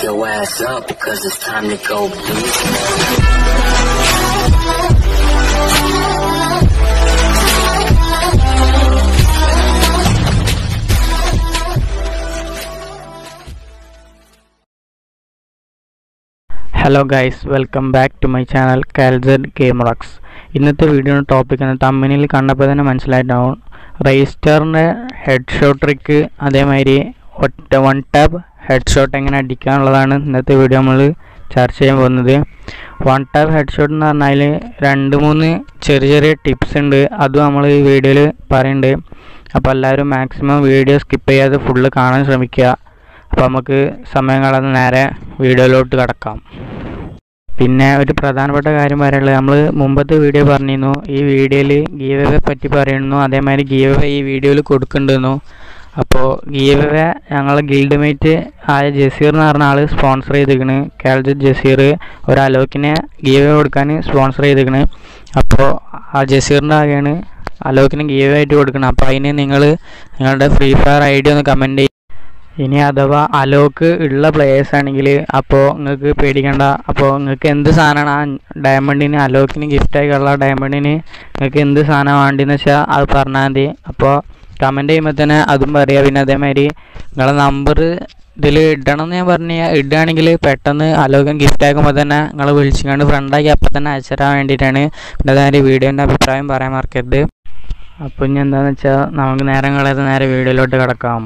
your ass up because it's time to go beast. Hello guys welcome back to my channel called GamerX ഇന്നത്തെ video topic ആണ് തമ്മിനിൽ കണ്ടപ്പോൾ തന്നെ മനസ്സിലായിട്ടുണ്ടാവും രജിസ്റ്ററിൻ്റെ head shot trick അതേമാതിരി ഒറ്റ one tap head shot എങ്ങനെ അടിക്കാനുള്ളതാണ് ഇന്നത്തെ വീഡിയോ നമ്മൾ ചർച്ച ചെയ്യാൻ പോകുന്നത് വൺ ടാപ്പ് ഹെഡ് ഷോട്ട് എന്ന് പറഞ്ഞാൽ രണ്ട് മൂന്ന് ചെറിയ ചെറിയ ടിപ്സ് ഉണ്ട് അതും നമ്മൾ ഈ വീഡിയോയിൽ പറയുന്നുണ്ട് അപ്പോൾ എല്ലാവരും മാക്സിമം വീഡിയോ സ്കിപ്പ് ചെയ്യാതെ ഫുള്ള് കാണാൻ ശ്രമിക്കുക അപ്പോൾ നമുക്ക് സമയം കളയാതെ നേരെ വീഡിയോയിലോട്ട് കടക്കാം പിന്നെ ഒരു പ്രധാനപ്പെട്ട കാര്യം പറയാനുള്ളത് നമ്മൾ മുമ്പത്തെ വീഡിയോ പറഞ്ഞിരുന്നു ഈ വീഡിയോയിൽ ഗീവവെ പറ്റി പറയുന്നു അതേമാതിരി ഗീവവെ ഈ വീഡിയോയിൽ കൊടുക്കുന്നുണ്ടെന്നു അപ്പോൾ ഗീവവെ ഞങ്ങളെ ഗിൽഡ് മേറ്റ് ആയ ജസീർ എന്ന് പറഞ്ഞ ആൾ സ്പോൺസർ ചെയ്തിരിക്കണ് കാൽജറ്റ് ജസീർ ഒരു അലോക്കിനെ ഗീവ കൊടുക്കാൻ സ്പോൺസർ ചെയ്തിരിക്കണ് അപ്പോൾ ആ ജസീറിൻ്റെ ആകെയാണ് അലോക്കിന് ഗീവ ആയിട്ട് കൊടുക്കണം അപ്പോൾ അതിന് നിങ്ങൾ നിങ്ങളുടെ ഫ്രീ ഫയർ ഐ ഡി ഒന്ന് കമൻറ്റ് ചെയ്യും ഇനി അഥവാ അലോക്ക് ഉള്ള പ്ലേയേഴ്സ് ആണെങ്കിൽ അപ്പോൾ നിങ്ങൾക്ക് പേടിക്കണ്ട അപ്പോൾ നിങ്ങൾക്ക് എന്ത് സാധനമാണ് ആ ഡയമണ്ടിന് അലോക്കിന് ഗിഫ്റ്റായിട്ടുള്ള ഡയമണ്ടിന് നിങ്ങൾക്ക് എന്ത് സാധനം വേണ്ടതെന്ന് വെച്ചാൽ അത് പറഞ്ഞാൽ മതി അപ്പോൾ കമൻറ്റ് ചെയ്യുമ്പോൾ തന്നെ അതും പറയുക പിന്നെ അതേമാതിരി നിങ്ങളെ നമ്പർ ഇതിൽ ഇടണം എന്ന് ഞാൻ പറഞ്ഞു ഇടുകയാണെങ്കിൽ പെട്ടെന്ന് അലോകൻ ഗിഫ്റ്റ് ആക്കുമ്പോൾ തന്നെ നിങ്ങൾ വിളിച്ചുകൊണ്ട് ഫ്രണ്ടാക്കി അപ്പം തന്നെ അയച്ചുതരാൻ വേണ്ടിയിട്ടാണ് പിന്നെ അതേമാതിരി വീഡിയോൻ്റെ അഭിപ്രായം പറയാൻ മറക്കരുത് അപ്പോൾ ഇനി എന്താണെന്ന് വെച്ചാൽ നമുക്ക് നേരം കളയാതെ നേരെ വീഡിയോയിലോട്ട് കിടക്കാം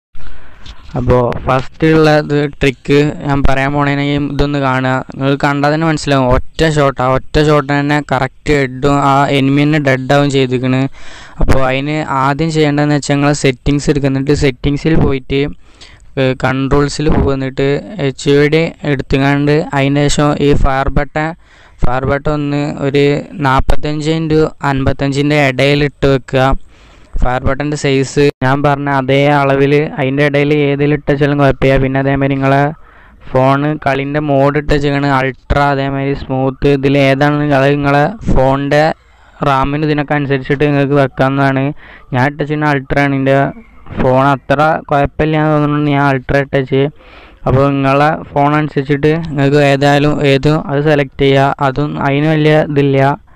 അപ്പോൾ ഫസ്റ്റ് ഉള്ളത് ട്രിക്ക് ഞാൻ പറയാൻ പോണേനെങ്കിൽ ഇതൊന്ന് കാണുക നിങ്ങൾ കണ്ടാൽ തന്നെ മനസ്സിലാവും ഒറ്റ ഷോട്ടാണ് ഒറ്റ ഷോട്ട് തന്നെ കറക്റ്റ് ഹെഡും ആ എനിമി തന്നെ ഡെഡാവും ചെയ്തിരിക്കണ് അപ്പോൾ അതിന് ആദ്യം ചെയ്യേണ്ടതെന്ന് വെച്ചാൽ നിങ്ങൾ സെറ്റിങ്സ് എടുക്കുന്നിട്ട് സെറ്റിങ്സിൽ പോയിട്ട് കൺട്രോൾസിൽ പോകുന്നിട്ട് എച്ച് ഡി എടുത്തുകൊണ്ട് അതിന് ശേഷം ഈ ഫയർ ബട്ടൺ ഫയർ ബട്ടൺ ഒന്ന് ഒരു നാൽപ്പത്തഞ്ച് ഇൻറ്റു അൻപത്തഞ്ചിൻ്റെ ഇടയിലിട്ട് വെക്കുക ഫയർ ബട്ടൻ്റെ സൈസ് ഞാൻ പറഞ്ഞ അതേ അളവിൽ അതിൻ്റെ ഇടയിൽ ഏതിലിട്ടാലും കുഴപ്പമില്ല പിന്നെ അതേമാതിരി നിങ്ങളെ ഫോണ് കളിൻ്റെ മോഡ് ഇട്ട് വെച്ചാണ് അൾട്ര അതേമാതിരി സ്മൂത്ത് ഇതിൽ ഏതാണ് അത് നിങ്ങളെ ഫോണിൻ്റെ റാമിന് ഇതിനൊക്കെ അനുസരിച്ചിട്ട് നിങ്ങൾക്ക് വെക്കാവുന്നതാണ് ഞാൻ ഇട്ടുവെച്ചാൽ അൾട്ര ആണ് എൻ്റെ ഫോൺ അത്ര കുഴപ്പമില്ല എന്ന് തോന്നുന്നു ഞാൻ അൾട്ര ഇട്ടുവെച്ച് അപ്പോൾ നിങ്ങളെ ഫോൺ അനുസരിച്ചിട്ട് നിങ്ങൾക്ക് ഏതായാലും ഏതും അത് സെലക്ട് ചെയ്യുക അതും അതിന് വലിയ ഇതില്ല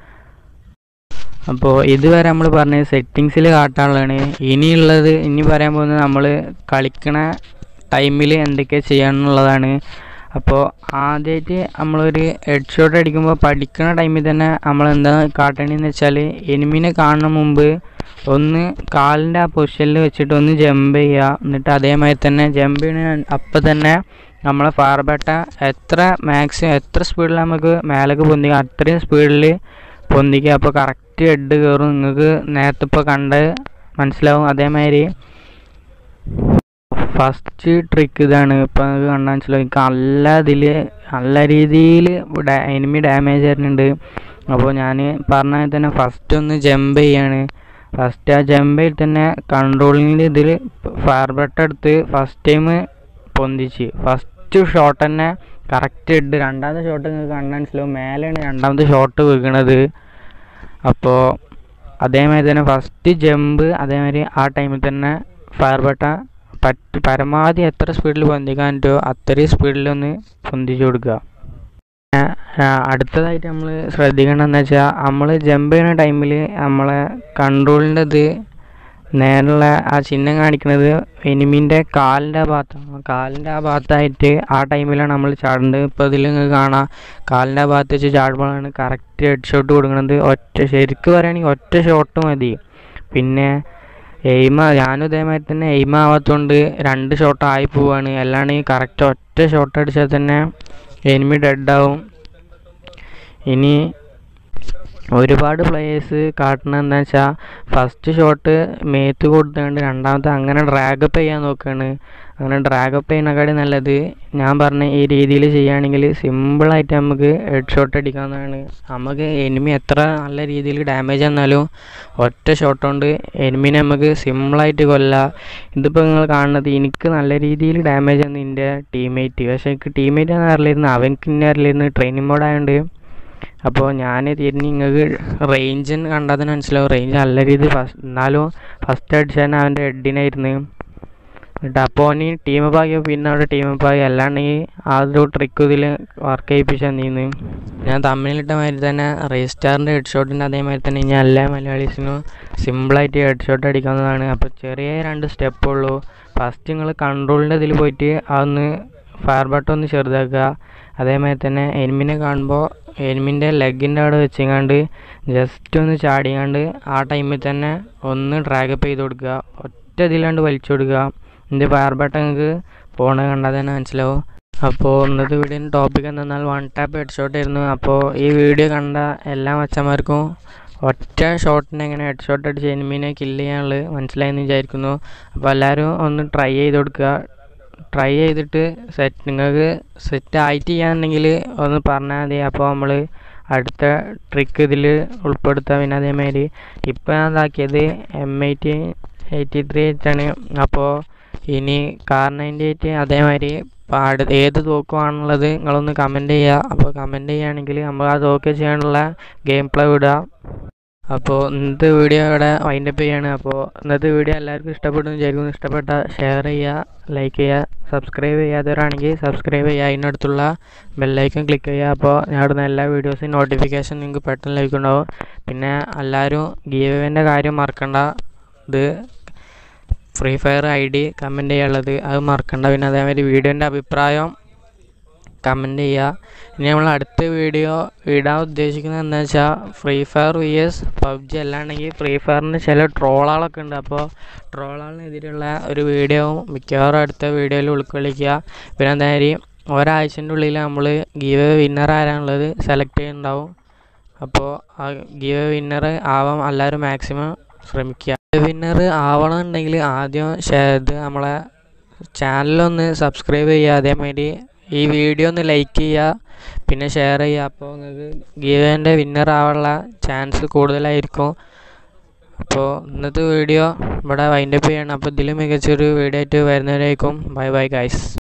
അപ്പോൾ ഇതുവരെ നമ്മൾ പറഞ്ഞത് സെറ്റിങ്സിൽ കാട്ടാനുള്ളതാണ് ഇനിയുള്ളത് ഇനി പറയാൻ പോകുന്നത് നമ്മൾ കളിക്കണ ടൈമിൽ എന്തൊക്കെ ചെയ്യാനുള്ളതാണ് അപ്പോൾ ആദ്യമായിട്ട് നമ്മളൊരു ഹെഡ് ഷോട്ട് അടിക്കുമ്പോൾ പഠിക്കുന്ന ടൈമിൽ തന്നെ നമ്മൾ എന്താ കാട്ടേണ്ടതെന്ന് വെച്ചാൽ എനിമിനെ കാണുന്ന മുമ്പ് ഒന്ന് കാലിൻ്റെ ആ പൊസിഷനിൽ വെച്ചിട്ട് ഒന്ന് ജമ്പ് ചെയ്യുക എന്നിട്ട് അതേമാതിരി തന്നെ ജമ്പ് ചെയ്യുന്ന അപ്പം തന്നെ നമ്മളെ ഫയർ ബട്ട എത്ര മാക്സിമം എത്ര സ്പീഡിൽ നമുക്ക് മേലേക്ക് പൊന്തിക്കുക അത്രയും സ്പീഡിൽ പൊന്തിക്കുക അപ്പോൾ കറക്റ്റ് ഹെഡ് കയറും നിങ്ങൾക്ക് നേരത്തെ ഇപ്പോൾ കണ്ട് മനസ്സിലാവും അതേമാതിരി ഫസ്റ്റ് ട്രിക്ക് ഇതാണ് ഇപ്പം നിങ്ങൾക്ക് കണ്ടാൽ മനസ്സിലാവും നല്ല ഇതിൽ നല്ല രീതിയിൽ എനിമി ഡാമേജ് വരുന്നുണ്ട് അപ്പോൾ ഞാൻ പറഞ്ഞാൽ തന്നെ ഫസ്റ്റ് ഒന്ന് ജമ്പ് ചെയ്യാണ് ഫസ്റ്റ് ആ ജമ്പ് ചെയ്തിട്ട് തന്നെ കൺട്രോളിങ്ങിൽ ഇതിൽ ഫയർ ബട്ടൺ എടുത്ത് ഫസ്റ്റ് ടൈം പൊന്തിച്ച് ഫസ്റ്റ് ഷോട്ട് തന്നെ കറക്റ്റ് ഹെഡ് രണ്ടാമത്തെ ഷോട്ട് നിങ്ങൾക്ക് കണ്ടാൽ മനസ്സിലാവും മേലെയാണ് രണ്ടാമത്തെ ഷോട്ട് വീകണത് അപ്പോൾ അതേമാതിരി തന്നെ ഫസ്റ്റ് ജമ്പ് അതേമാതിരി ആ ടൈമിൽ തന്നെ ഫയർ ബട്ട പറ്റ് പരമാവധി എത്ര സ്പീഡിൽ പൊന്തിക്കാൻ പറ്റുമോ അത്രയും സ്പീഡിലൊന്ന് പൊന്തിച്ചു കൊടുക്കുക അടുത്തതായിട്ട് നമ്മൾ ശ്രദ്ധിക്കേണ്ടതെന്ന് വെച്ചാൽ നമ്മൾ ജമ്പ് ചെയ്യുന്ന ടൈമിൽ നമ്മളെ കൺട്രോളിൻ്റെ ഇത് നേരെയുള്ള ആ ചിഹ്നം കാണിക്കുന്നത് എനിമീൻ്റെ കാലിൻ്റെ ഭാഗത്താണ് കാലിൻ്റെ ആ ഭാഗത്തായിട്ട് ആ ടൈമിലാണ് നമ്മൾ ചാടേണ്ടത് ഇപ്പോൾ ഇതിൽ നിങ്ങൾക്ക് കാണാം കാലിൻ്റെ ആ ഭാഗത്ത് വെച്ച് ചാടുമ്പോഴാണ് കറക്റ്റ് ഹെഡ് ഷോട്ട് കൊടുക്കുന്നത് ഒറ്റ ശരിക്കും പറയുകയാണെങ്കിൽ ഒറ്റ ഷോട്ട് മതി പിന്നെ എയിമ ഞാനും ഇതേമാതിരി തന്നെ എയിം ആവാത്തതുകൊണ്ട് രണ്ട് ഷോട്ട് ആയി പോവാണ് അല്ലാണ്ട് കറക്റ്റ് ഒറ്റ ഷോട്ട് അടിച്ചാൽ തന്നെ എനിമി ഡെഡാവും ഇനി ഒരുപാട് പ്ലേയേഴ്സ് കാട്ടണത് എന്താ വെച്ചാൽ ഫസ്റ്റ് ഷോട്ട് മേത്ത് കൊടുത്തുകൊണ്ട് രണ്ടാമത്തെ അങ്ങനെ ഡ്രാഗപ്പ് ചെയ്യാൻ നോക്കുകയാണ് അങ്ങനെ ഡ്രാഗപ്പ് ചെയ്യുന്നതിനേക്കാളും നല്ലത് ഞാൻ പറഞ്ഞ ഈ രീതിയിൽ ചെയ്യുകയാണെങ്കിൽ സിമ്പിളായിട്ട് നമുക്ക് ഹെഡ് ഷോട്ട് അടിക്കാവുന്നതാണ് നമുക്ക് എനിമി എത്ര നല്ല രീതിയിൽ ഡാമേജ് വന്നാലും ഒറ്റ ഷോട്ട് കൊണ്ട് എനിമിനെ നമുക്ക് സിമ്പിളായിട്ട് കൊല്ലാം ഇതിപ്പോൾ നിങ്ങൾ കാണുന്നത് എനിക്ക് നല്ല രീതിയിൽ ഡാമേജ് വന്നു എൻ്റെ ടീമേറ്റ് പക്ഷേ എനിക്ക് ടീമേറ്റ് എന്ന് അറിയില്ലായിരുന്നു അവൻക്ക് ഇന്നെ അറിയില്ലായിരുന്നു ട്രെയിനിങ് മോഡ് ആയതുകൊണ്ട് അപ്പോൾ ഞാൻ തിരിഞ്ഞ് നിങ്ങൾക്ക് റേഞ്ച് കണ്ടാൽ തന്നെ മനസ്സിലാവും റേഞ്ച് നല്ല രീതിയിൽ ഫസ്റ്റ് എന്നാലും ഫസ്റ്റ് അടിച്ചാൽ അവൻ്റെ ഹെഡിനായിരുന്നു എന്നിട്ട് അപ്പോൾ ഇനി ടീം പാകിയോ പിന്നെ അവിടെ ടീം പാകി അല്ലാണ്ടെങ്കിൽ ആ ഒരു ട്രിക്ക് ഇതിൽ വർക്ക് ചെയ്യിപ്പിച്ചാൽ നീന്ന് ഞാൻ തമ്മിലിട്ട മാതിരി തന്നെ റീസ്റ്റാറിൻ്റെ ഹെഡ് ഷോട്ടിൻ്റെ അതേമാതിരി തന്നെ ഇനി എല്ലാ മലയാളീസിനും സിമ്പിളായിട്ട് ഹെഡ് ഷോട്ട് അടിക്കാവുന്നതാണ് അപ്പോൾ ചെറിയ രണ്ട് സ്റ്റെപ്പ് ഉള്ളൂ ഫസ്റ്റ് നിങ്ങൾ കൺട്രോളിൻ്റെ ഇതിൽ പോയിട്ട് അതൊന്ന് ഫയർ ബട്ടൺ ഒന്ന് ചെറുതാക്കുക അതേമാതിരി തന്നെ എനിമിനെ കാണുമ്പോൾ എനിമിൻ്റെ ലെഗിൻ്റെ അവിടെ വെച്ചങ്ങാണ്ട് ജസ്റ്റ് ഒന്ന് ചാടിയാണ്ട് ആ ടൈമിൽ തന്നെ ഒന്ന് ഡ്രാഗപ്പ് ചെയ്ത് കൊടുക്കുക ഒറ്റ ഇതിലാണ്ട് വലിച്ചു കൊടുക്കുക ഇതിൻ്റെ ഫയർ ബട്ടൺ നിങ്ങൾക്ക് പോണ കണ്ടാൽ തന്നെ മനസ്സിലാവും അപ്പോൾ ഇന്നത്തെ വീഡിയോൻ്റെ ടോപ്പിക് എന്തെന്നാൽ വൺ ടാപ്പ് ഹെഡ് ഷോട്ട് ആയിരുന്നു അപ്പോൾ ഈ വീഡിയോ കണ്ട എല്ലാ മച്ചന്മാർക്കും ഒറ്റ ഷോട്ടിന് എങ്ങനെ ഹെഡ് ഷോട്ട് അടിച്ച് എനിമീനെ കില്ല് ചെയ്യാനുള്ളത് മനസ്സിലായെന്ന് വിചാരിക്കുന്നു അപ്പോൾ എല്ലാവരും ഒന്ന് ട്രൈ ചെയ്ത് കൊടുക്കുക ട്രൈ ചെയ്തിട്ട് സെറ്റ് നിങ്ങൾക്ക് സെറ്റ് ആയിട്ട് ചെയ്യാന്നുണ്ടെങ്കിൽ ഒന്ന് പറഞ്ഞാൽ മതി അപ്പോൾ നമ്മൾ അടുത്ത ട്രിക്ക് ഇതിൽ ഉൾപ്പെടുത്താം പിന്നെ അതേമാതിരി ഇപ്പോൾ ഞാൻ ഇതാക്കിയത് എം എയ്റ്റി എയ്റ്റി ത്രീ ആയിട്ടാണ് അപ്പോൾ ഇനി കാർ നയൻറ്റി എയ്റ്റ് അതേമാതിരി പാട് ഏത് തോക്കുവാണുള്ളത് നിങ്ങളൊന്ന് കമൻറ്റ് ചെയ്യുക അപ്പോൾ കമൻറ്റ് ചെയ്യുകയാണെങ്കിൽ നമ്മൾ ആ തോക്ക് ചെയ്യാനുള്ള ഗെയിം പ്ലേ വിടുക അപ്പോൾ ഇന്നത്തെ വീഡിയോ ഇവിടെ വൈൻഡപ്പ് ചെയ്യാണ് അപ്പോൾ ഇന്നത്തെ വീഡിയോ എല്ലാവർക്കും ഇഷ്ടപ്പെടുന്നു വിചാരിക്കുന്നു ഇഷ്ടപ്പെട്ട ഷെയർ ചെയ്യുക ലൈക്ക് ചെയ്യുക സബ്സ്ക്രൈബ് ചെയ്യാത്തവരാണെങ്കിൽ സബ്സ്ക്രൈബ് ചെയ്യുക അതിനടുത്തുള്ള ബെല്ലൈക്കൺ ക്ലിക്ക് ചെയ്യുക അപ്പോൾ ഞാൻ ഇടുന്ന എല്ലാ വീഡിയോസും നോട്ടിഫിക്കേഷൻ നിങ്ങൾക്ക് പെട്ടെന്ന് ലഭിക്കുന്നുണ്ടാവും പിന്നെ എല്ലാവരും ഗീവൻ്റെ കാര്യം മറക്കണ്ട ഇത് Free Fire I D comment ചെയ്യാനുള്ളത് അത് മറക്കണ്ട പിന്നെ അതേമാതിരി വീഡിയോൻ്റെ അഭിപ്രായം കമൻറ്റ് ചെയ്യുക ഇനി നമ്മൾ അടുത്ത വീഡിയോ ഇടാൻ ഉദ്ദേശിക്കുന്നത് എന്താ വെച്ചാൽ Free Fire V S PUBG അല്ലാണ്ടെങ്കിൽ ഫ്രീ ഫയറിന് ചില ട്രോളുകളൊക്കെ ഉണ്ട് അപ്പോൾ ട്രോളുകളിനെതിരെയുള്ള ഒരു വീഡിയോ മിക്കവാറും അടുത്ത വീഡിയോയിൽ ഉൾക്കൊള്ളിക്കുക പിന്നെ അതേമാതിരി ഒരാഴ്ചൻ്റെ ഉള്ളിൽ നമ്മൾ ഗീവ് വിന്നർ ആരാനുള്ളത് സെലക്ട് ചെയ്യുന്നുണ്ടാവും അപ്പോൾ ആ ഗീവ് വിന്നർ ആവാൻ എല്ലാവരും മാക്സിമം ശ്രമിക്കുക വിന്നർ ആവണമെന്നുണ്ടെങ്കിൽ ആദ്യം ഇത് നമ്മളെ ചാനലൊന്ന് സബ്സ്ക്രൈബ് ചെയ്യുക അതേമാതിരി ഈ വീഡിയോ ഒന്ന് ലൈക്ക് ചെയ്യുക പിന്നെ ഷെയർ ചെയ്യുക അപ്പോൾ നിങ്ങൾക്ക് ഗീവേൻ്റെ വിന്നർ ആവാനുള്ള ചാൻസ് കൂടുതലായിരിക്കും അപ്പോൾ ഇന്നത്തെ വീഡിയോ ഇവിടെ വൈൻഡപ്പ് ചെയ്യണം അപ്പോൾ ഇതിലും മികച്ചൊരു വീഡിയോ ആയിട്ട് വരുന്നവരായിരിക്കും ബൈ ബൈ ഗൈസ്